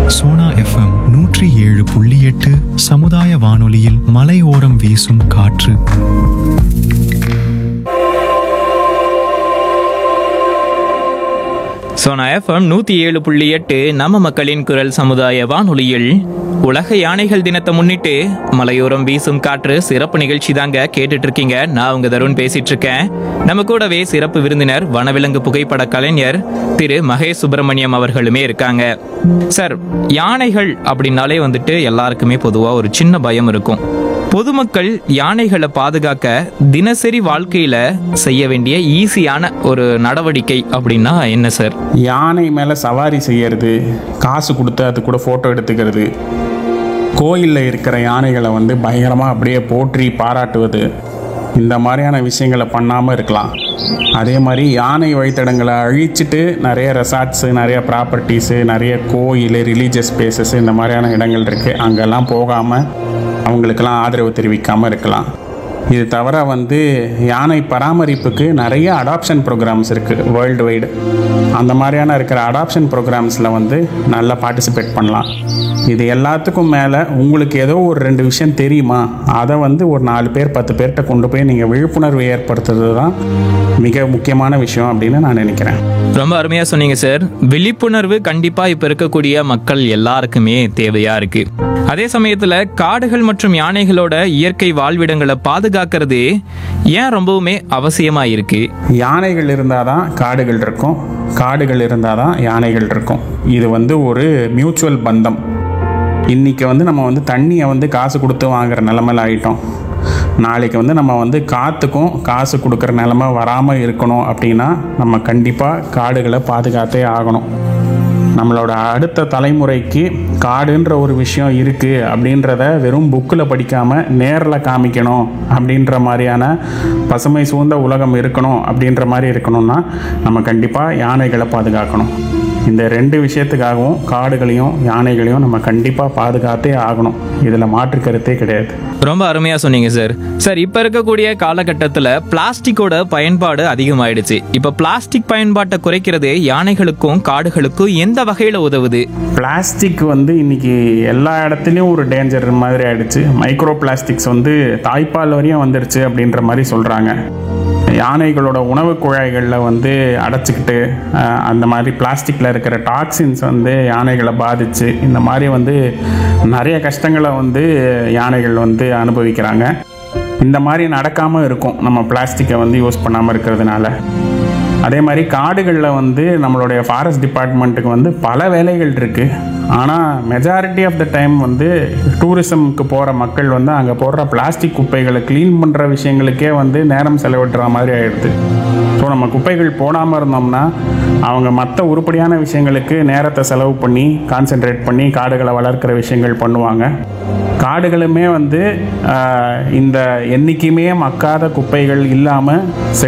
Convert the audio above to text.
Sona FM நூற்றி ஏழு புள்ளி எட்டு சமுதாய வானொலியில் மலையோரம் வீசும் காற்று சோனா எஃப்எம் நூத்தி ஏழு புள்ளி எட்டு நம்ம மக்களின் குரல் சமுதாய வானொலியில் உலக யானைகள் தினத்தை முன்னிட்டு மலையோரம் வீசும் காற்று சிறப்பு நிகழ்ச்சி தாங்க கேட்டுட்டு இருக்கீங்க நான் உங்க தருண் பேசிட்டு இருக்கேன் நம்ம கூடவே சிறப்பு விருந்தினர் வனவிலங்கு புகைப்பட கலைஞர் திரு மகேஷ் சுப்பிரமணியம் அவர்களுமே இருக்காங்க சார் யானைகள் அப்படின்னாலே வந்துட்டு எல்லாருக்குமே பொதுவா ஒரு சின்ன பயம் இருக்கும் பொதுமக்கள் யானைகளை பாதுகாக்க தினசரி வாழ்க்கையில செய்ய வேண்டிய ஈஸியான ஒரு நடவடிக்கை அப்படின்னா என்ன சார் யானை மேலே சவாரி செய்யறது காசு கொடுத்து அது கூட ஃபோட்டோ எடுத்துக்கிறது கோயிலில் இருக்கிற யானைகளை வந்து பயங்கரமாக அப்படியே போற்றி பாராட்டுவது இந்த மாதிரியான விஷயங்களை பண்ணாமல் இருக்கலாம் அதே மாதிரி யானை வழித்தடங்களை அழிச்சிட்டு நிறைய ரெசார்ட்ஸு நிறைய ப்ராப்பர்ட்டிஸு நிறைய கோயில் ரிலீஜியஸ் பிளேசஸ் இந்த மாதிரியான இடங்கள் இருக்குது அங்கெல்லாம் போகாமல் அவங்களுக்கெல்லாம் ஆதரவு தெரிவிக்காமல் இருக்கலாம் இது தவிர வந்து யானை பராமரிப்புக்கு நிறைய அடாப்ஷன் ப்ரோக்ராம்ஸ் இருக்குது வேர்ல்டு வைடு அந்த மாதிரியான இருக்கிற அடாப்ஷன் ப்ரோக்ராம்ஸில் வந்து நல்லா பார்ட்டிசிபேட் பண்ணலாம் இது எல்லாத்துக்கும் மேலே உங்களுக்கு ஏதோ ஒரு ரெண்டு விஷயம் தெரியுமா அதை வந்து ஒரு நாலு பேர் பத்து பேர்கிட்ட கொண்டு போய் நீங்கள் விழிப்புணர்வு ஏற்படுத்துறது தான் மிக முக்கியமான விஷயம் அப்படின்னு நான் நினைக்கிறேன் ரொம்ப அருமையா சொன்னீங்க சார் விழிப்புணர்வு கண்டிப்பா இப்ப இருக்கக்கூடிய மக்கள் எல்லாருக்குமே தேவையா இருக்கு அதே சமயத்துல காடுகள் மற்றும் யானைகளோட இயற்கை வாழ்விடங்களை பாதுகாக்கிறது ஏன் ரொம்பவுமே அவசியமா இருக்கு யானைகள் இருந்தால் தான் காடுகள் இருக்கும் காடுகள் இருந்தால் தான் யானைகள் இருக்கும் இது வந்து ஒரு மியூச்சுவல் பந்தம் இன்றைக்கி வந்து நம்ம வந்து தண்ணியை வந்து காசு கொடுத்து வாங்குற நிலமையில ஆகிட்டோம் நாளைக்கு வந்து நம்ம வந்து காற்றுக்கும் காசு கொடுக்குற நிலமை வராமல் இருக்கணும் அப்படின்னா நம்ம கண்டிப்பாக காடுகளை பாதுகாத்தே ஆகணும் நம்மளோட அடுத்த தலைமுறைக்கு காடுன்ற ஒரு விஷயம் இருக்குது அப்படின்றத வெறும் புக்கில் படிக்காமல் நேரில் காமிக்கணும் அப்படின்ற மாதிரியான பசுமை சூழ்ந்த உலகம் இருக்கணும் அப்படின்ற மாதிரி இருக்கணும்னா நம்ம கண்டிப்பாக யானைகளை பாதுகாக்கணும் இந்த ரெண்டு விஷயத்துக்காகவும் காடுகளையும் யானைகளையும் நம்ம கண்டிப்பாக பாதுகாத்தே ஆகணும் இதில் மாற்று கருத்தே கிடையாது ரொம்ப அருமையா சொன்னீங்க சார் சார் இப்ப இருக்கக்கூடிய காலகட்டத்துல பிளாஸ்டிக்கோட பயன்பாடு அதிகமாயிடுச்சு இப்ப பிளாஸ்டிக் பயன்பாட்டை குறைக்கிறது யானைகளுக்கும் காடுகளுக்கும் எந்த வகையில உதவுது பிளாஸ்டிக் வந்து இன்னைக்கு எல்லா இடத்துலையும் ஒரு டேஞ்சர் மாதிரி ஆயிடுச்சு மைக்ரோ பிளாஸ்டிக்ஸ் வந்து தாய்ப்பால் வரையும் வந்துடுச்சு அப்படின்ற மாதிரி சொல்கிறாங்க யானைகளோட உணவு குழாய்களில் வந்து அடைச்சிக்கிட்டு அஹ், அந்த மாதிரி பிளாஸ்டிக்கில் இருக்கிற டாக்ஸின்ஸ் வந்து யானைகளை பாதிச்சு இந்த மாதிரி வந்து நிறைய கஷ்டங்களை வந்து யானைகள் வந்து அனுபவிக்கிறாங்க இந்த மாதிரி நடக்காமல் இருக்கும் நம்ம பிளாஸ்டிக்கை வந்து யூஸ் பண்ணாமல் இருக்கிறதுனால அதே மாதிரி காடுகளில் வந்து நம்மளுடைய ஃபாரஸ்ட் டிபார்ட்மெண்ட்டுக்கு வந்து பல வேலைகள் இருக்குது ஆனால் மெஜாரிட்டி ஆஃப் த டைம் வந்து டூரிசம்க்கு போகிற மக்கள் வந்து அங்கே போடுற பிளாஸ்டிக் குப்பைகளை க்ளீன் பண்ணுற விஷயங்களுக்கே வந்து நேரம் செலவிடுற மாதிரி ஆயிடுது ஸோ நம்ம குப்பைகள் போடாமல் இருந்தோம்னா அவங்க மற்ற உருப்படியான விஷயங்களுக்கு நேரத்தை செலவு பண்ணி கான்சென்ட்ரேட் பண்ணி காடுகளை வளர்க்குற விஷயங்கள் பண்ணுவாங்க காடுகளுமே வந்து ஆஹ், இந்த என்றைக்குமே மக்காத குப்பைகள் இல்லாமல்